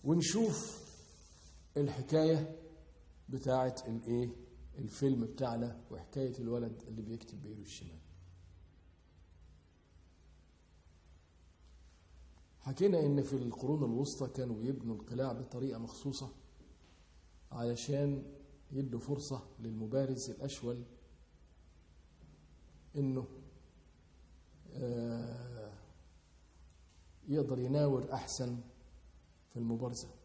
ونشوف الحكاية بتاعة الايه الفيلم بتاعنا وحكاية الولد اللي بيكتب بإيده الشمال حكينا ان في القرون الوسطى كانوا بيبنوا القلاع بطريقة مخصوصة علشان يدوا فرصة للمبارز الأشول انه آه، يقدر يناور احسن في المبارزه